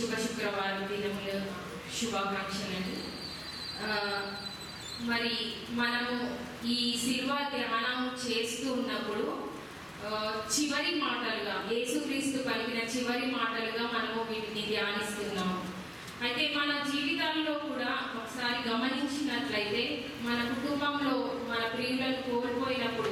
శుభ శుక్రవారం దినములు శుభాకాంక్షలండి ఆ, మరి మనము ఈ శిల్వ ధ్యానం చేస్తూ ఉన్నప్పుడు ఆ, చివరి మాటలుగా యేసుక్రీస్తు పలికిన చివరి మాటలుగా మనము వీటిని ధ్యానిస్తున్నాము అయితే మన జీవితాల్లో కూడా ఒకసారి గమనించినట్లయితే మన కుటుంబంలో మన ప్రియులను కోల్పోయినప్పుడు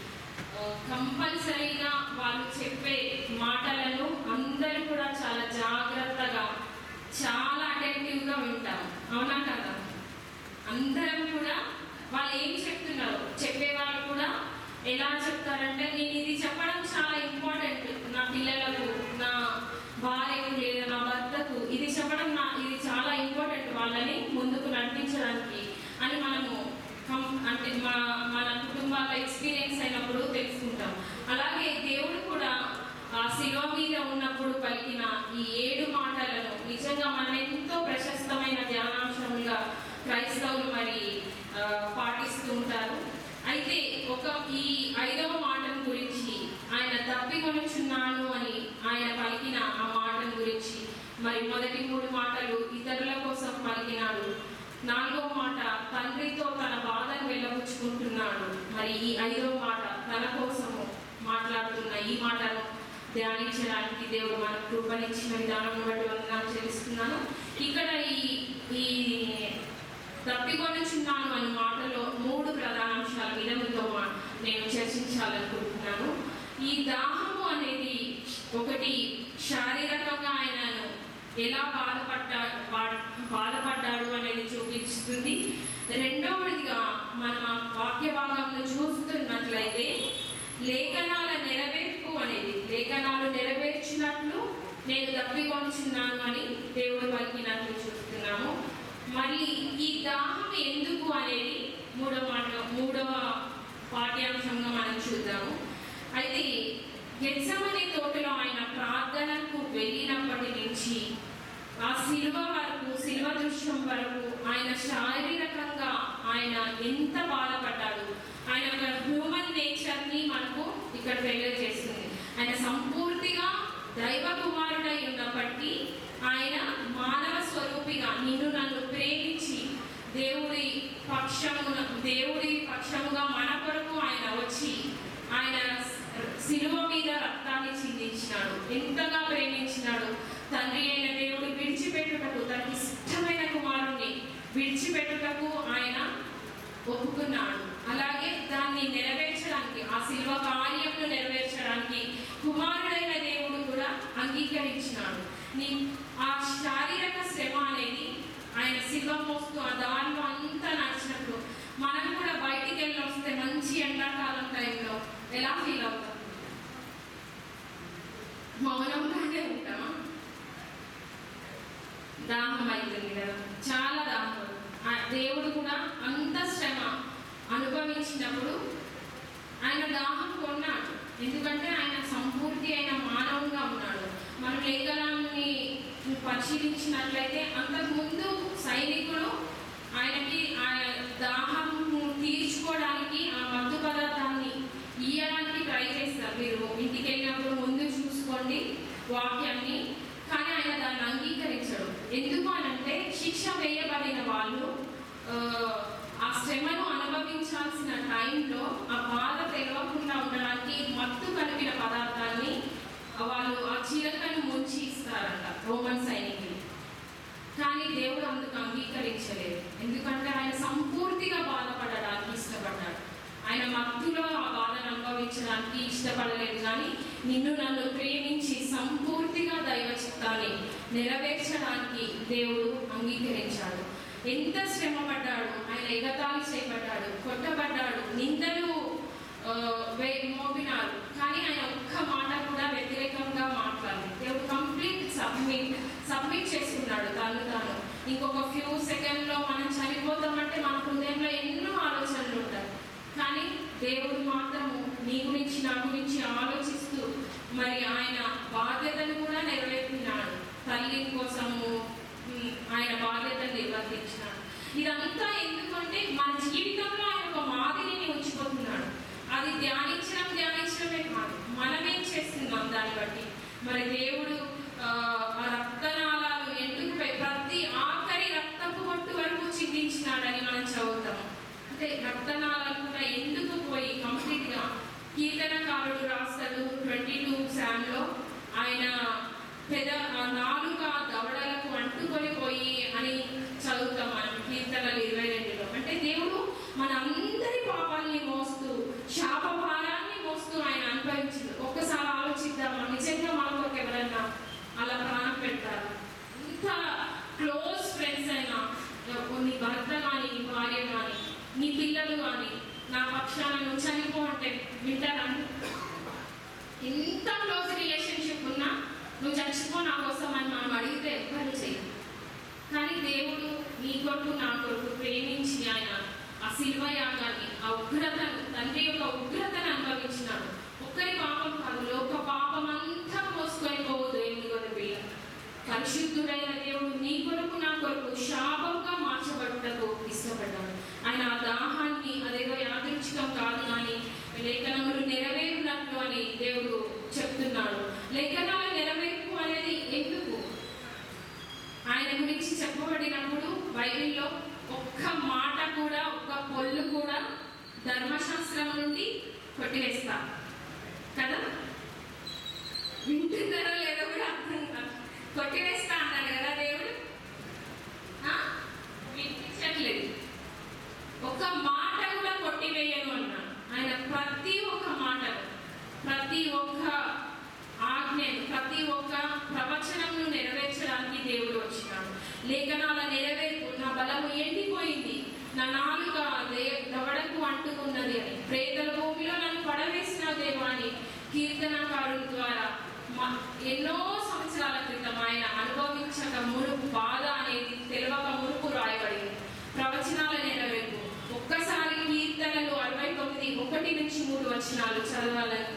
కంపల్సరీగా వాళ్ళు చెప్పే మాటలను అందరూ కూడా చాలా జాగ్రత్తగా చాలా అటెంటివ్గా వింటాం అవునా కదా అందరం కూడా వాళ్ళు ఏం చెప్తున్నారు చెప్పేవాళ్ళు కూడా ఎలా చెప్తారంటే నేను ఇది చెప్పడం చాలా ఇంపార్టెంట్ నా పిల్లలకు నా భార్యకు లేదా నా భర్తకు ఇది చెప్పడం నా ఇది చాలా ఇంపార్టెంట్ వాళ్ళని ముందుకు నడిపించడానికి అని మనము కం- అంటే మా మన కుటుంబాల ఎక్స్పీరియన్స్ అయినప్పుడు తెలుసుకుంటాం అలాగే దేవుడు కూడా ఆ శిలువ మీద ఉన్నప్పుడు పలికిన ఈ ఏడు మాటలను నిజంగా మనం ఎంతో ప్రశస్తమైన ధ్యానాంశములుగా క్రైస్తవులు మరి ఆ, పాటిస్తూ ఉంటారు అయితే ఒక ఈ ఐదవ మాటను గురించి ఆయన తప్పికొనుచున్నాను అని ఆయన పలికిన ఆ మాటను గురించి మరి మొదటి మూడు మాటలు ఇతరుల కోసం పలికినాడు నాలుగవ మాట తండ్రితో తన బాధను వెళ్ళబుచ్చుకుంటున్నాడు మరి ఈ ఐదవ మాట తన కోసము మాట్లాడుతున్న ఈ మాటను ధ్యానించడానికి దేవుడు మనకు కృపనిచ్చిన విధానం బట్టి వందనాలు చెల్లిస్తున్నాను ఇక్కడ ఈ ఈ తప్పికొనుచున్నాను అనే మాటలో మూడు ప్రధాన అంశాల మీద మీతో మా- నేను చర్చించాలనుకుంటున్నాను ఈ దాహము అనేది ఒకటి శారీరకంగా ఆయనను ఎలా బాధపడ్డా బా- బాధపడ్డాడు అనేది చూపిస్తుంది రెండవదిగా మనం ఆ వాక్య భాగంలో చూస్తున్నట్లయితే లేఖనాల నెరవేర్పు అనేది లేఖనాలు నెరవేర్చినట్లు నేను తప్పికొంచున్నాను అని దేవుడు పలికినట్లు చూస్తున్నాము మళ్ళీ ఈ దాహం ఎందుకు అనేది మూడవ మాట మూడవ పాఠ్యాంశంగా మనం చూద్దాము అయితే గెత్సమనే తోటలో ఆయన ప్రార్థనకు వెళ్ళినప్పటి నుంచి ఆ శిల్వ వరకు శిల్వ దృశ్యం వరకు ఆయన శారీరకంగా ఆయన ఎంత బాధపడ్డాడు ఆయన ఒక హ్యూమన్ నేచర్ని మనకు ఇక్కడ తెలియజేస్తుంది ఆయన సంపూర్తిగా దైవ కుమారుడై ఉన్నప్పటికీ ఆయన మానవ స్వరూపిగా నిన్ను నన్ను ప్రేమించి దేవుడి పక్షమున దేవుడి పక్షముగా మన కొరకు ఆయన వచ్చి ఆయన శిలువ మీద రక్తాన్ని చిందించినాడు ఎంతగా ప్రేమించినాడు తండ్రి అయిన దేవుడు విడిచిపెట్టుటకు తనకి ఇష్టమైన కుమారుణ్ణి విడిచిపెట్టుటకు ఆయన ఒప్పుకున్నాడు అలాగే దాన్ని నెరవేర్చడానికి ఆ శిల్వ కార్యమును నెరవేర్చడానికి కుమారుడైన దేవుడు కూడా అంగీకరించినాడు నీ ఆ శారీరక శ్రమ అనేది ఆయన శిల్వ మోస్తూ ఆ దారిలో అంతా నడిచినప్పుడు మనం కూడా బయటికి వెళ్ళి వస్తే మంచి ఎండాకాలం టైంలో ఎలా ఫీల్ అవుతాం మౌనంగానే ఉంటామా దాహం అవుతుంది కదా చాలా దాహం ఆ దేవుడు కూడా అంత శ్రమ అనుభవించినప్పుడు ఆయన దాహం కొన్నాడు ఎందుకంటే ఆయన సంపూర్తి అయిన మానవుగా ఉన్నాడు మనం లేఖనాన్ని పరిశీలించినట్లయితే అంతకుముందు సైనికులు ఆయనకి ఆయన దాహం తీర్చుకోవడానికి ఆ మత్తు పదార్థాన్ని ఇయ్యడానికి ట్రై చేస్తారు మీరు ఇంటికి వెళ్ళినప్పుడు ముందు చూసుకోండి వాక్యాన్ని కానీ ఆయన దాన్ని అంగీకరించడు ఎందుకు అనంటే శిక్ష వేయబడిన వాళ్ళు ఆ, ఆ శ్రమను అనుభవించాల్సిన టైంలో ఆ బాధ తెలియకుండా ఉండడానికి మత్తు కలిపిన పదార్థాన్ని వాళ్ళు ఆ చిలకను ముంచి ఇస్తారంట రోమన్ సైనికులు కానీ దేవుడు అందుకు అంగీకరించలేదు ఎందుకంటే ఆయన సంపూర్తిగా బాధపడడానికి ఇష్టపడ్డాడు ఆయన మత్తులో ఆ బాధను అనుభవించడానికి ఇష్టపడలేదు కానీ నిన్ను నన్ను ప్రేమించి సంపూర్తిగా దైవ చిత్తాన్ని నెరవేర్చడానికి దేవుడు అంగీకరించాడు ఎంత శ్రమ పడ్డాడు ఆయన ఎగతాళి చేయబడ్డాడు కొట్టబడ్డాడు నిందలు ఆ, వే- మోపినారు కానీ ఆయన ఒక్క మాట కూడా వ్యతిరేకంగా మాట్లాడలేదు దేవుడు కంప్లీట్ సబ్మిట్ సబ్మిట్ చేసుకున్నాడు తను తాను ఇంకొక ఫ్యూ సెకండ్లో మనం చనిపోతామంటే మన హృదయంలో ఎన్నో ఆలోచనలు ఉంటాయి కానీ దేవుడు మాత్రము నీ గురించి నా గురించి ఆలోచిస్తూ మరి ఆయన బాధ్యతను కూడా నెరవేర్చినాడు తల్లి కోసము ఉమ్, ఆయన బాధ్యతను నిర్వర్తించినాడు ఇదంతా ఎందుకంటే మన జీవితంలో ఆయన ఒక మాదిరిని ఉంచిపోతున్నాడు అది ధ్యానించడం ధ్యానించడమే కాదు మనమేం చేస్తున్నాం దాన్ని బట్టి మరి దేవుడు ఆ, ఆ రక్తనాళాలు నాలుక దవడలకు అంటుకొని పోయి అని చదువుతాం మనం కీర్తనలు ఇరవై రెండులో అంటే దేవుడు మన అందరి పాపాలని మోస్తూ శాప భారాన్ని మోస్తూ ఆయన అనుభవించింది ఒక్కసారి ఆలోచిద్దామా నిజంగా మనకు ఎవరన్నా అలా ప్రాణం పెడతారు ఇంత క్లోజ్ ఫ్రెండ్స్ అయినా నీ భర్త కానీ నీ భార్య కానీ నీ పిల్లలు కానీ నా పక్షాన నువ్వు చనిపో అంటే వింటారా ఎంత క్లోజ్ రిలేషన్షిప్ ఉన్నా నువ్వు చచ్చిపో నా కోసం అని మనం అడిగితే ఎవ్వరు చేయరు కానీ దేవుడు నీ కొరకు నా కొరకు ప్రేమించి ఆయన ఆ శిల్వ యాగాన్ని ఆ ఉగ్రతను తండ్రి యొక్క ఉగ్రతను అనుభవించినాడు ఒక్కరి పాపం కాదు లోక పాపం అంతా మోసుకొని పోవద్దు ఎందుకు పిల్ల పరిశుద్ధుడైన దేవుడు నీ కొరకు నా కొరకు శాపంగా మార్చబడుటకు ఇష్టపడ్డాడు ఆయన ఆ దాహాన్ని అదేదో యాదృచ్ఛికం కాదు కానీ లేఖనములు నెరవేరునట్లు అని దేవుడు చెప్తున్నాడు లేఖనాల నెరవేర్పు అనేది ఎందుకు ఆయన గురించి చెప్పబడినప్పుడు బైబిల్లో ఒక్క మాట కూడా ఒక్క పొల్లు కూడా ధర్మశాస్త్రం నుండి కొట్టివేస్తా కదా వింటున్నారో లేదో కూడా అర్థం కాదు కొట్టివేస్తా అన్నాడు కదా దేవుడు ఆ? వినిపించట్లేదు ఒక్క మాట కూడా కొట్టివేయను అన్నాడు ఆయన ప్రతి ఒక్క మాటను ప్రతి ఒక్క ఆజ్ఞను ప్రతి ఒక్క ప్రవచనంను నెరవేర్చడానికి దేవుడు వచ్చినాడు లేఖనాల నెరవేర్పు నా బలము ఎండిపోయింది నా నాలుక దే దవడకు అంటుకున్నది అని ప్రేతల భూమిలో నన్ను పడవేసిన దేవాన్ని కీర్తనకారుల ద్వారా మ- ఎన్నో సంవత్సరాల క్రితం ఆయన అనుభవించక మునుపు బాధ అనేది తెలియక మునుపు రాయబడింది ప్రవచనాల నెరవేర్పు ఒక్కసారి కీర్తనలు అరవై తొమ్మిది ఒకటి నుంచి మూడు వచనాలు చదవాలని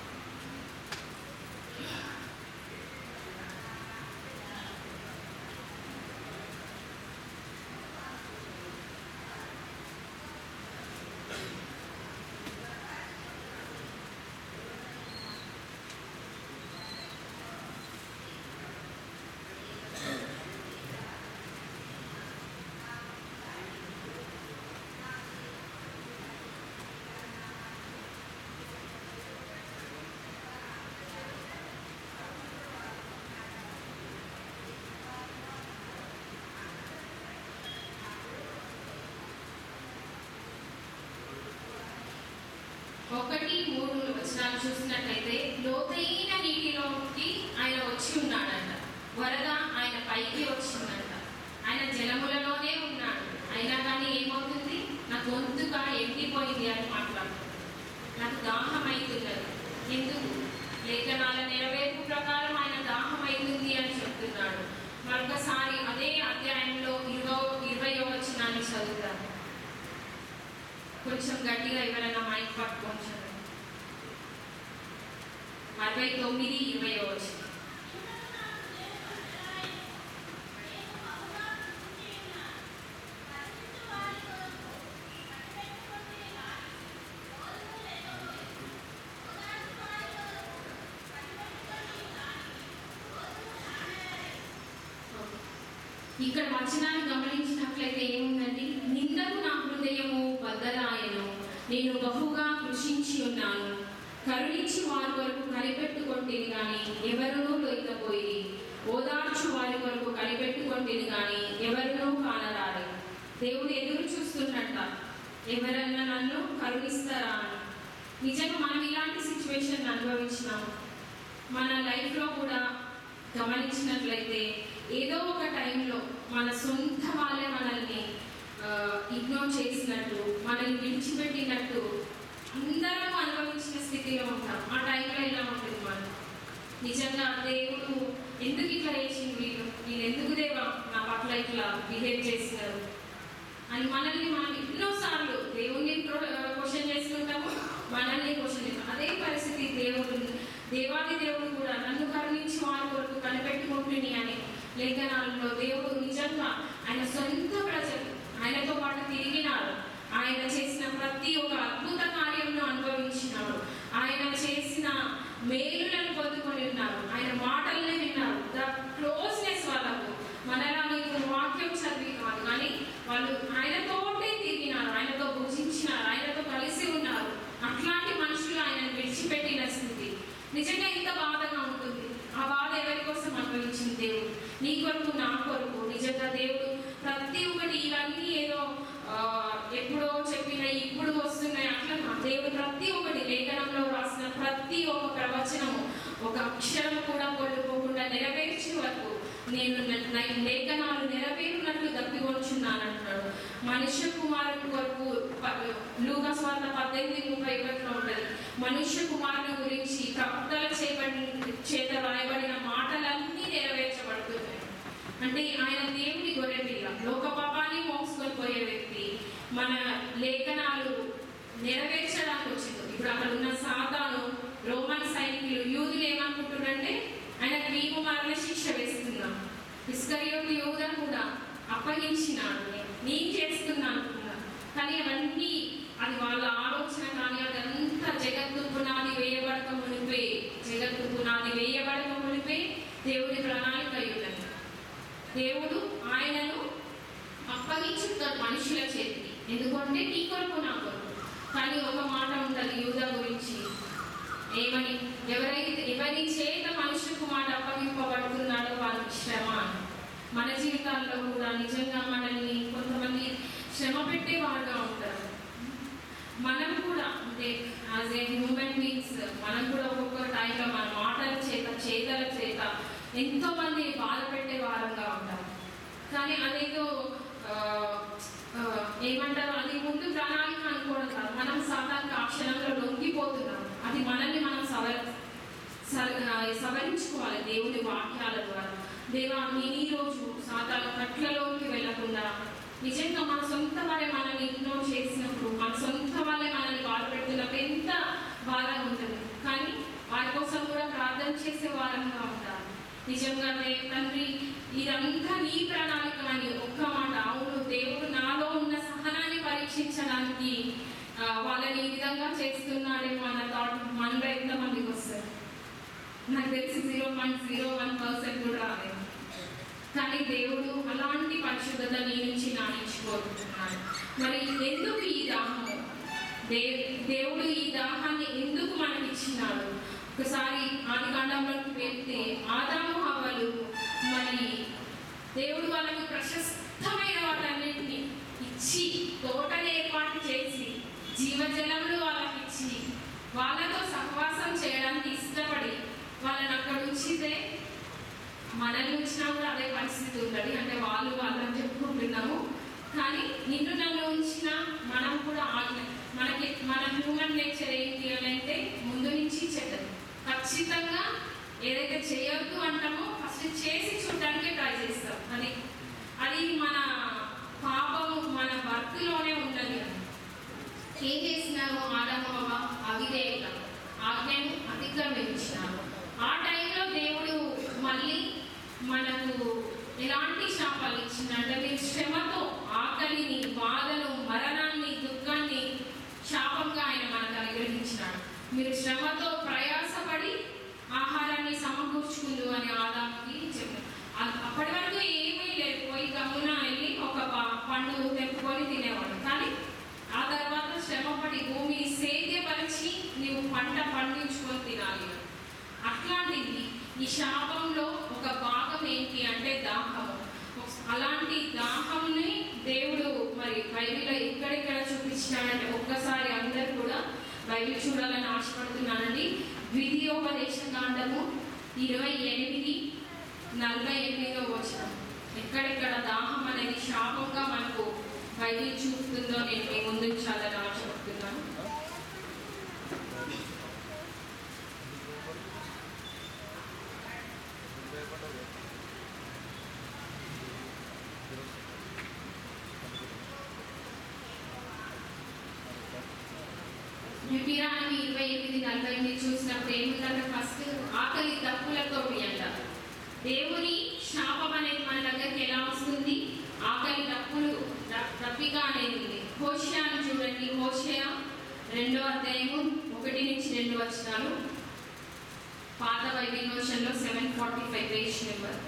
ఒకటి మూడు వచనాలు చూసినట్లయితే లోతైన నీటిలోకి ఆయన వచ్చి ఉన్నాడంట వరద ఆయన పైకి వచ్చిందంట ఆయన జలములలోనే ఉన్నాడు అయినా కానీ ఏమవుతుంది నా గొంతుగా ఎండిపోయింది అని మాట్లాడుతుంది నాకు దాహం అవుతున్నది ఎందుకు లేఖనాల నెరవేర్పు ప్రకారం ఆయన దాహం అవుతుంది అని చెప్తున్నాడు మరొకసారి అదే అధ్యాయంలో ఇరవై ఇరవయో వచనాన్ని చదువుతాను కొంచెం గట్టిగా ఎవరైనా మైక్ పట్టుకొని చదవండి. అరవై తొమ్మిది ఇరవై వచ్చి ఇక్కడ వచనాన్ని గమనించినట్లయితే ఏముందండి నిందకు నా హృదయము బద్దలాయను నేను బహుగా కృషించి ఉన్నాను కరుణించి వారి వరకు కనిపెట్టుకొంటిని కానీ ఎవరునూ లేకపోయి ఓదార్చు వారి వరకు కనిపెట్టుకొంటిని కానీ ఎవరునూ కానరాలి దేవుడు ఎదురు చూస్తున్నట్ట ఎవరన్నా నన్ను కరుణిస్తారా అని నిజంగా మనం ఇలాంటి సిచ్యువేషన్ అనుభవించినాము మన లైఫ్లో కూడా గమనించినట్లయితే ఏదో ఒక టైంలో మన సొంత వాళ్ళే మనల్ని ఇగ్నోర్ చేసినట్టు మనల్ని విడిచిపెట్టినట్టు అందరం అనుభవించిన స్థితిలో ఉంటాం ఆ టైంలో ఇలా ఉంటుంది మనం నిజంగా దేవుడు ఎందుకు ఇట్లా చేసింది వీళ్ళు నేను ఎందుకు దేవా నా పట్ల ఇట్లా బిహేవ్ చేసినారు అని మనల్ని మనం ఎన్నోసార్లు దేవుణ్ణి క్వశ్చన్ చేసుకుంటాము మనల్ని క్వశ్చన్ చేస్తాం అదే పరిస్థితి దేవుడు దేవాది దేవుడు కూడా నన్ను కరుణించి వారి కొరకు కనిపెట్టుకుంటుని అని లేఖనాలలో దేవుడు నిజంగా ఆయన సొంత ప్రజలు ఆయనతో పాటు తిరిగినారు ఆయన చేసిన ప్రతి ఒక్క అద్భుత కార్యంను అనుభవించినాడు ఆయన చేసిన మేలులను పొందుకొని ఉన్నారు ఆయన మాటల్ని విన్నారు ద క్లోజ్నెస్ వాళ్ళకు మనలా నీకు వాక్యం చదివి కాదు కానీ వాళ్ళు ఆయనతోటే తిరిగినారు ఆయనతో భుజించినారు ఆయనతో కలిసి ఉన్నారు అట్లాంటి మనుషులు ఆయనను విడిచిపెట్టిన స్థితి నిజంగా ఇంత బాధగా ఉంటుంది ఆ బాధ ఎవరి కోసం అనుభవించింది నీ కొరకు నా కొరకు నిజంగా దేవుడు ప్రతి ఒక్కటి ఇవన్నీ ఏదో ఆ, ఎప్పుడో చెప్పిన ఇప్పుడు వస్తున్నాయి అట్లా నా దేవుడు ప్రతి ఒక్కటి లేఖనంలో రాసిన ప్రతి ఒక్క ప్రవచనము ఒక అక్షరం కూడా కోల్పోకుండా నెరవేర్చే వరకు నేను న- నా లేఖనాలు నెరవేరునట్లు దప్పికొంచున్నాను అంటున్నాడు మనుష్య కుమారుని కొరకు లూకా స్వార్థ పద్దెనిమిది ముప్పై ఒకటిలో ఉంటుంది మనుష్య కుమారుని గురించి ప్రవక్తల చేపడి చేత రాయబడిన మాటలన్నీ నెరవేర్చబడుతున్నాయి అంటే ఆయన దేవుని గొర్రెపిల్ల లోక పాపాన్ని మోసుకొని పోయే వ్యక్తి మన లేఖనాలు నెరవేర్చడానికి వచ్చింది ఇప్పుడు అక్కడ ఉన్న సాతాను రోమన్ సైనికులు యూదులు ఏమనుకుంటున్నారంటే ఆయన నీకు మరణ శిక్ష వేస్తున్నాం ఇస్కరియోకు యోధను కూడా అప్పగించినాడు నేను చేస్తున్నా అనుకున్నాను కానీ అవన్నీ అది వాళ్ళ ఆలోచన కానీ అదంతా జగత్తు పునాది వేయబడక మునిపే జగత్తు పునాది వేయబడక మునిపే దేవుడి ప్రణాళిక అయి ఉన్నది దేవుడు ఆయనను అప్పగించుతాడు మనుషుల చేతికి ఎందుకంటే నీ కొరకు నా కొరకు కానీ ఒక మాట ఉంటుంది యూదా గురించి ఏమని ఎవరైతే ఎవరి చేత మనుషులకు మాట అప్పగింపబడుతున్నాడో వారికి శ్రమ అని మన జీవితాల్లో కూడా నిజంగా మనల్ని కొంతమంది శ్రమ పెట్టేవారుగా ఉంటారు మనం కూడా అంటే యాజ్ ఏ హ్యూమన్ బీయింగ్స్ మనం కూడా ఒక్కొక్క టైంలో మన మాటల చేత చేతల చేత ఎంతో మంది బాధ పెట్టే వారంగా ఉంటాం కానీ అదేదో ఆ, ఆ, ఏమంటారు అది ముందు ప్రణాళిక అనుకోవడం కాదు మనం సాధారణ ఆ క్షణంలో లొంగిపోతున్నాం అది మనల్ని మనం సవర స- ఆ, సవరించుకోవాలి దేవుని వాక్యాల ద్వారా దేవా నేను ఈ రోజు సాధారణ కట్లలోకి వెళ్ళకుండా నిజంగా మన సొంత వాళ్ళే మనల్ని ఇగ్నోర్ చేసినప్పుడు మన సొంత వాళ్ళే మనల్ని బాధ పెడుతున్నప్పుడు ఎంత బాధగా ఉంటుంది కానీ వారి కోసం కూడా ప్రార్థన చేసే వారంగా ఉంటారు నిజంగానే తండ్రి ఇదంతా నీ ప్రణాళిక అని ఒక్క మాట అవును దేవుడు నాలో ఉన్న సహనాన్ని పరీక్షించడానికి ఆ, వాళ్ళని ఈ విధంగా చేస్తున్నాడేమో అన్న థాట్ మనలో ఎంతమందికి వస్తారు నాకు తెలిసి zero point zero one percent కూడా రాలేదు కానీ దేవుడు అలాంటి పరిశుద్ధత నీ నుంచి నానించుకోరుతున్నాడు మరి ఎందుకు ఈ దాహము దే దేవుడు ఈ దాహాన్ని ఎందుకు మనకి ఇచ్చినాడు ఒకసారి ఆది కాండంలోకి వెళ్తే ఆదాము హవ్వలు మరి దేవుడు వాళ్ళకు ప్రశస్తమైన వాటన్నిటిని ఇచ్చి తోటని ఏర్పాటు చేసి జీవజలములు వాళ్ళకి ఇచ్చి వాళ్ళతో సహవాసం చేయడానికి ఇష్టపడి వాళ్ళని అక్కడ ఉంచితే మనల్ని ఉంచినా కూడా అదే పరిస్థితి ఉంటుంది అంటే వాళ్ళు వాళ్ళని చెప్పుకుంటున్నాము కానీ నిన్ను నన్ను ఉంచిన మనం కూడా ఆజ్ఞ మనకి మన హ్యూమన్ నేచర్ ఏంటి అని అంటే ముందు నుంచి చెడ్డది ఖచ్చితంగా ఏదైతే చేయొద్దు అంటామో ఫస్ట్ చేసి చూడడానికే ట్రై చేస్తాం అది అది మన పాపము మన భక్తిలోనే ఉన్నది అది ఏం చేసినారు ఆడమ్మ అవిధేయత ఆజ్ఞను అతిక్రమించినారు ఆ టైంలో దేవుడు మళ్ళీ మనకు ఎలాంటి శాపాలు ఇచ్చిందంటే మీరు శ్రమతో ఆకలిని బాధను మరణాన్ని దుఃఖాన్ని శాపంగా ఆయన మనకు అనుగ్రహించినాడు మీరు శ్రమతో ప్రయాసపడి ఆహారాన్ని సమకూర్చుకుందు అని ఆదాముకి చెప్పారు అ- అప్పటి వరకు ఏమీ లేదు పోయి గమ్మున వెళ్ళి ఒక ప- పండు తెప్పుకొని తినేవాడు కానీ ఆ తర్వాత శ్రమపడి భూమిని సేద్యపరిచి నీవు పంట పండించుకొని తినాలి అట్లాంటిది ఈ శాపంలో ఒక భాగం ఏంటి అంటే దాహము అలాంటి దాహంని దేవుడు మరి బైబిల్లో ఎక్కడెక్కడ చూపించినాడంటే ఒక్కసారి అందరు కూడా బైబిల్ చూడాలని ఆశపడుతున్నానండి ద్వితీయోపదేశ కాండము ఇరవై ఎనిమిది నలభై ఎనిమిదో వచనం ఎక్కడెక్కడ దాహం అనేది శాపంగా మనకు బైబిల్ చూపుతుందో నేను మీ ముందు ఉంచాలని ఆశపడుతున్నాను విరానికి ఇరవై ఎనిమిది నలభై ఎనిమిది చూసినప్పుడు ఏముందంటే ఫస్ట్ ఆకలి తప్పులతో అంట దేవుని శాపం అనేది మన దగ్గరికి ఎలా వస్తుంది ఆకలి తప్పులు తప్పిక అనేది ఉంది హోషయాను చూడండి హోషయ రెండో అధ్యాయము ఒకటి నుంచి రెండు వచనాలు పాత బైబిల్ వర్షన్లో seven forty five page number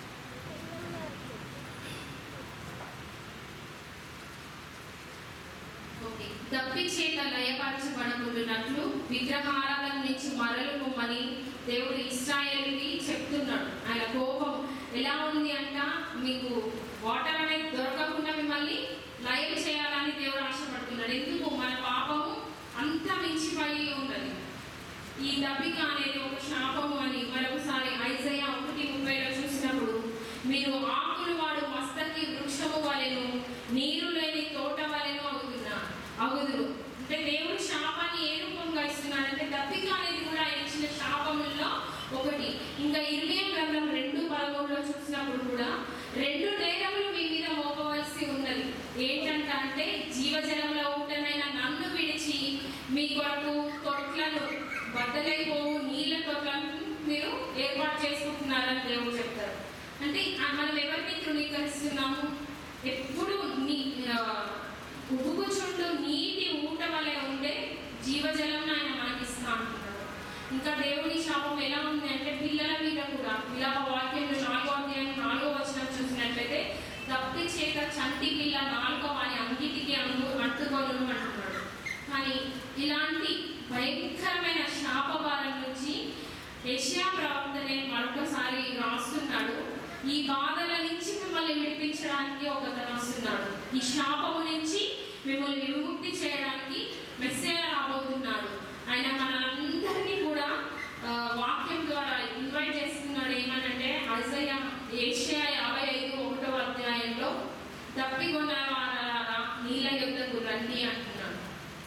okay. దప్పి చేత లయపరచబడకుండాట్లు విగ్రహారాధన నుంచి మరలు పొమ్మని దేవుడు ఇస్రాయేల్కి చెప్తున్నాడు ఆయన కోపం ఎలా ఉంది అంట మీకు వాటర్ అనేది దొరకకుండా మిమ్మల్ని లైవ్ చేయాలని దేవుడు ఆశపడుతున్నాడు ఎందుకు మన పాపము అంత మించిపోయి ఉన్నది ఈ దప్పిక అనేది ఒక శాపము అని మరొకసారి ఐజయ ఒకటి ముప్పైలో చూసినప్పుడు మీరు ఆకులు వాడు మస్తకి వృక్షము వలెను నీరు లేని తోట వలెను అవుతున్నా అగుదురు అంటే దేవుడు శాపాన్ని ఏ రూపంగా ఇస్తున్నాడంటే దప్పిక అనేది కూడా ఆయన ఇచ్చిన శాపముల్లో ఒకటి ఇంకా ఇరిమియా గ్రంథం రెండు పదమూడులో చూసినప్పుడు కూడా రెండు నేరములు మీ మీద మోపవలసి ఉన్నది ఏంటంట అంటే జీవజలంలో ఊటనైన నన్ను విడిచి మీ కొరకు తొట్లను బద్దలైపోవు నీళ్ళ తొట్లను మీరు ఏర్పాటు చేసుకుంటున్నారని దేవుడు చెప్తారు అంటే ఆ మనం ఎవరిని తృణీకరిస్తున్నాము ఎప్పుడు నీ ఆ, ఉబుకుచుండు నీటి ఊట వలె ఉండే జీవజలం ఆయన మనకి ఇస్తా అంటున్నాడు ఇంకా దేవుని శాపం ఎలా ఉంది అంటే పిల్లల మీద కూడా విలాప వాక్యంలో నాలుగో అధ్యాయం నాలుగో వచనం చూసినట్లయితే తప్పి చేత చంటి పిల్ల నాలుగో వాని అంగిటికి అంగు అంటుకోను అంటున్నాడు కానీ ఇలాంటి భయంకరమైన శాపవారం నుంచి యెషయా ప్రవక్తనే మరొకసారి రాస్తున్నాడు ఈ బాధల నుంచి మిమ్మల్ని విడిపించడానికి ఒక రాస్తున్నాడు ఈ శాపము నుంచి మిమ్మల్ని విముక్తి చేయడానికి మెస్సేయ రాబోతున్నాడు ఆయన మనందరినీ కూడా ఆ, వాక్యం ద్వారా ఇన్వైట్ చేస్తున్నాడు ఏమనంటే అజయ ఏషియా యాభై ఐదు ఒకటో అధ్యాయంలో తప్పికొన్న వారారా నీళ్ళ యుద్ధకు రండి అంటున్నాడు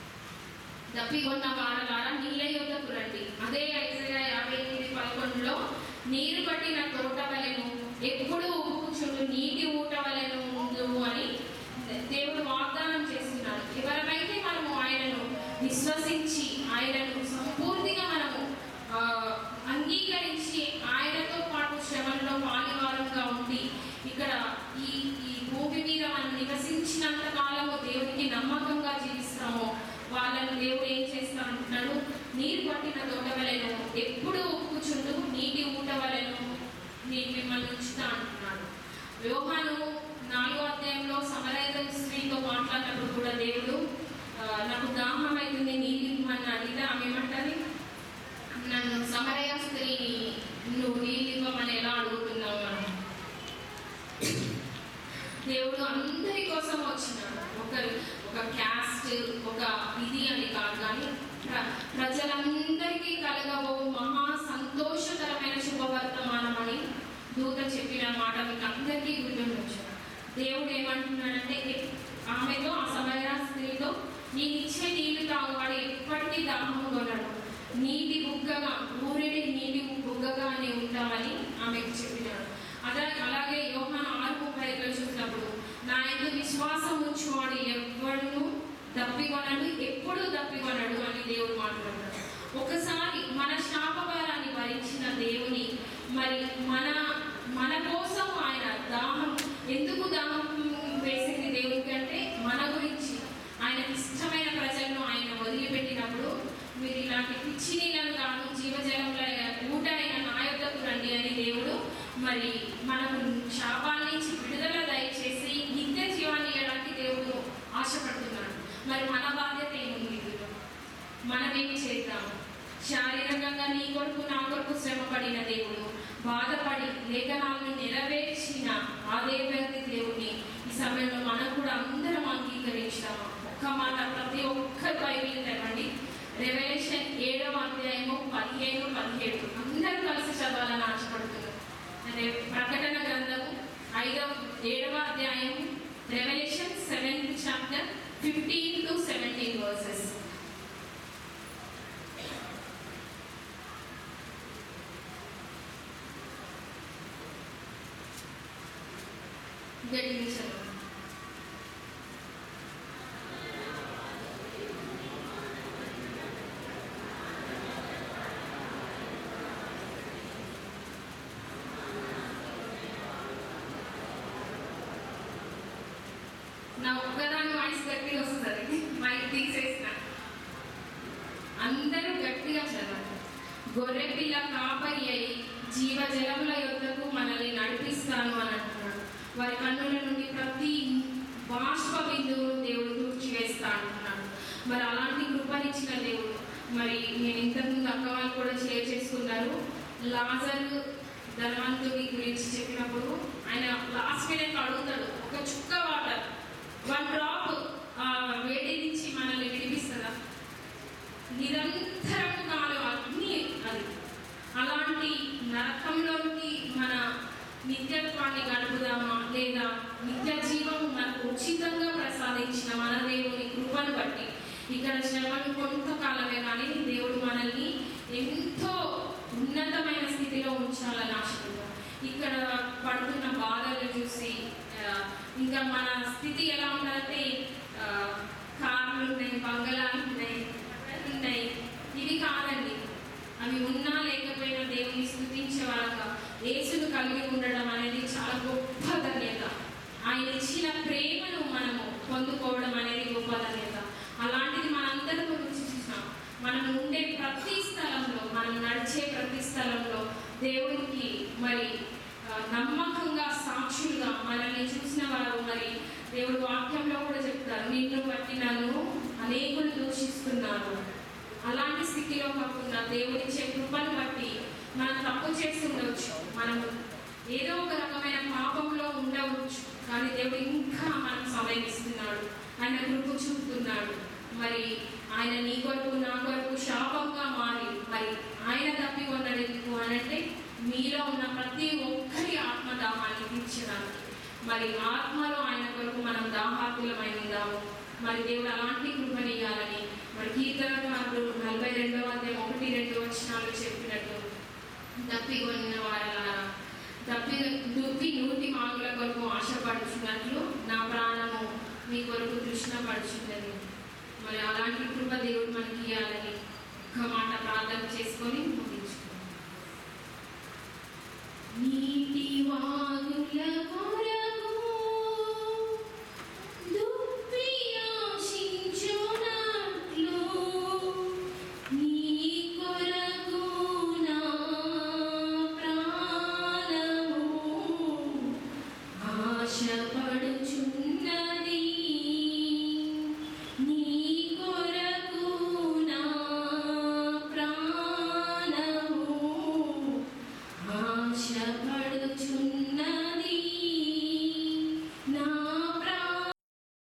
దప్పికొన్న వారలారా నీళ్ళ యుద్ధకు రండి అదే ఐజయా యాభై ఎనిమిది పదకొండులో నీరు పట్టిన తోట వలెను ఎప్పుడు ఊపుచుండు నీటి ఊట వలెను ఉండు అని దేవుడు వాగ్దానం చేస్తున్నాడు ఎవరైతే మనము ఆయనను విశ్వసించి ఆయనను సంపూర్తిగా మనము ఆ, అంగీకరించి ఆయనతో పాటు శ్రమల్లో పాలివారంగా ఉండి ఇక్కడ ఈ ఈ భూమి మీద మనం నివసించినంత కాలము దేవునికి నమ్మకంగా జీవిస్తామో వాళ్ళను దేవుడు ఏం చేస్తా అంటున్నాడు నీరు పట్టిన తోట వలెను ఎప్పుడు కూర్చుండు నీటి ఊట వలెను నేను మిమ్మల్ని ఉంచుతా అంటున్నాడు యోహాను నాలుగో అధ్యాయంలో సమరైత స్త్రీతో మాట్లాడినప్పుడు కూడా దేవుడు ఆ, నాకు దాహం అవుతుంది నీళ్ళు ఇవ్వమని అడిగితే ఆమె ఏమంటది నన్ను సమరయ స్త్రీని నువ్వు నీళ్ళు ఇవ్వమని ఎలా అడుగుతున్నావు అని దేవుడు అందరి కోసం వచ్చినాడు ఒక ఒక క్యాస్ట్ ఒక ఇది అని కాదు కానీ ప్ర ప్రజలందరికీ కలగబో మహా సంతోషకరమైన శుభవర్తమానం అని దూత చెప్పిన మాట మీకు అందరికీ గుర్తుండొచ్చు దేవుడు ఏమంటున్నాడంటే ఎప్- ఆమెతో ఆ సమయ స్త్రీతో నేను ఇచ్చే నీళ్లు తాగువాడు ఎప్పటికీ దాహము కొనడు నీటి బుగ్గగా ఊరిడి నీటి బుగ్గగా అని ఉంటామని ఆమెకు చెప్పినాడు అదే అలాగే యోహాను ఆరు ముప్పై ఐదులో చూసినప్పుడు నా ఎందు విశ్వాసం ఉంచువాడు ఎవ్వడును దప్పికొనడు ఎప్పుడు దప్పికొనడు అని దేవుడు మాట్లాడుతున్నాడు ఒకసారి మన శాపభారాన్ని భరించిన దేవుని మరి మన మన కోసం ఆయన దాహం ఎందుకు దాహం వేసింది దేవునికి అంటే మన గురించి ఆయనకి ఇష్టమైన ప్రజలను ఆయన వదిలిపెట్టినప్పుడు మీరు ఇలాంటి పిచ్చి నీళ్ళను కాదు జీవజలంలో ఊట అయిన నా యొద్దకు రండి అని దేవుడు మరి మనకు శాపాల నుంచి విడుదల దయచేసి నిత్య జీవాన్ని ఇవ్వడానికి దేవుడు ఆశపడుతున్నాడు మరి మన బాధ్యత ఏముంది ఇందులో మనమేమి చేద్దాం శారీరకంగా నీ కొరకు నా కొరకు శ్రమపడిన దేవుడు బాధపడి లేఖనాలను నెరవేర్చిన ఆ దేవతి దేవుడిని ఈ సమయంలో మనం కూడా అందరం అంగీకరించాము ఒక్క మాట ప్రతి ఒక్కరు బైబిల్ తెరవండి రెవల్యూషన్ ఏడవ అధ్యాయము పదిహేను పదిహేడు అందరూ కలిసి చదవాలని ఆశపడుతున్నారు అదే ప్రకటన గ్రంథము ఐదవ ఏడవ అధ్యాయం revolution seventh chapter fifteen to seventeen verses గట్టిగా చదవండి నా ఒక్కదాని వాయిస్ గట్టిగా వస్తుంది మైక్ తీసేసిన అందరూ గట్టిగా చదవండి గొర్రె పిల్ల కాపరి అయి జీవజలముల యొద్దకు మనల్ని నడిపిస్తాను అని అంటున్నాడు వారి కన్నుల నుండి ప్రతి బాష్ప బిందువును దేవుడు తుడిచివేస్తా అంటున్నాడు మరి అలాంటి కృపనిచ్చిన దేవుడు మరి నేను ఇంతకుముందు అక్క వాళ్ళు కూడా షేర్ చేసుకున్నారు లాజరు ధనవంతుడి గురించి చెప్పినప్పుడు ఆయన లాస్ట్ మినిట్ అడుగుతాడు ఒక చుక్క వాటర్ వన్ డ్రాప్ వేడి నుంచి మనల్ని విడిపిస్తుందా నిరంతరం కాలం అగ్ని అది అలాంటి నరకంలోకి మన నిత్యత్వాన్ని గడుపుదామా లేదా నిత్య జీవం మనకు ఉచితంగా ప్రసాదించిన మన దేవుని కృపను బట్టి ఇక్కడ శ్రమలు కొంతకాలమే కానీ దేవుడు మనల్ని ఎంతో ఉన్నతమైన స్థితిలో ఉంచాలని ఆశపడ్డా ఇక్కడ పడుతున్న బాధలు చూసి ఆ, ఇంకా మన స్థితి ఎలా ఉండాలంటే ఆ, కార్లు ఉన్నాయి బంగళాలు ఉన్నాయి బట్టలు ఉన్నాయి ఇవి కాదండి అవి ఉన్నా లేకపోయినా దేవుని స్థుతించే వాళ్ళగా యేసును కలిగి ఉండడం అనేది చాలా గొప్ప ధన్యత ఆయన ఇచ్చిన ప్రేమను మనము పొందుకోవడం అనేది గొప్ప ధన్యత అలాంటిది మనందరం గురించి చూసాం మనం ఉండే ప్రతి స్థలంలో మనం నడిచే ప్రతి స్థలంలో దేవునికి మరి ఆ, నమ్మకంగా సాక్షులుగా మనల్ని చూసిన వారు మరి దేవుడు వాక్యంలో కూడా చెప్తారు నిన్ను బట్టి నన్ను అనేకులు దూషిస్తున్నారు అలాంటి స్థితిలో కాకుండా దేవుడిచ్చే కృపను బట్టి మనం తప్పు చేసి ఉండవచ్చు మనం ఏదో ఒక రకమైన పాపంలో ఉండవచ్చు కానీ దేవుడు ఇంకా మనకు సమయం ఇస్తున్నాడు ఆయన కృప చూపుతున్నాడు మరి ఆయన నీ కొరకు నా కొరకు శాపంగా మారి మరి ఆయన తప్పి ఉన్నాడు ఎందుకు అనంటే మీలో ఉన్న ప్రతి ఒక్కరి ఆత్మదాహాన్ని తీర్చడానికి మరి ఆత్మలో ఆయన కొరకు మనం దాహాకులమై ఉందాము మరి దేవుడు అలాంటి కృపనియాలని మరి కీర్తనకారుడు నలభై రెండవ అధ్యాయం ఒకటి రెండు వచనాలు చెప్పినట్టు తప్పి కొనిన వారలారా తప్పి దుప్పి నూటి మాగుల కొరకు ఆశపడుచున్నట్లు నా ప్రాణము మీ కొరకు తృష్ణపడుచున్నది మరి అలాంటి కృప దేవుడు మనకి ఇవ్వాలని ఒక్క మాట ప్రార్థన చేసుకొని ముగిద్దాం.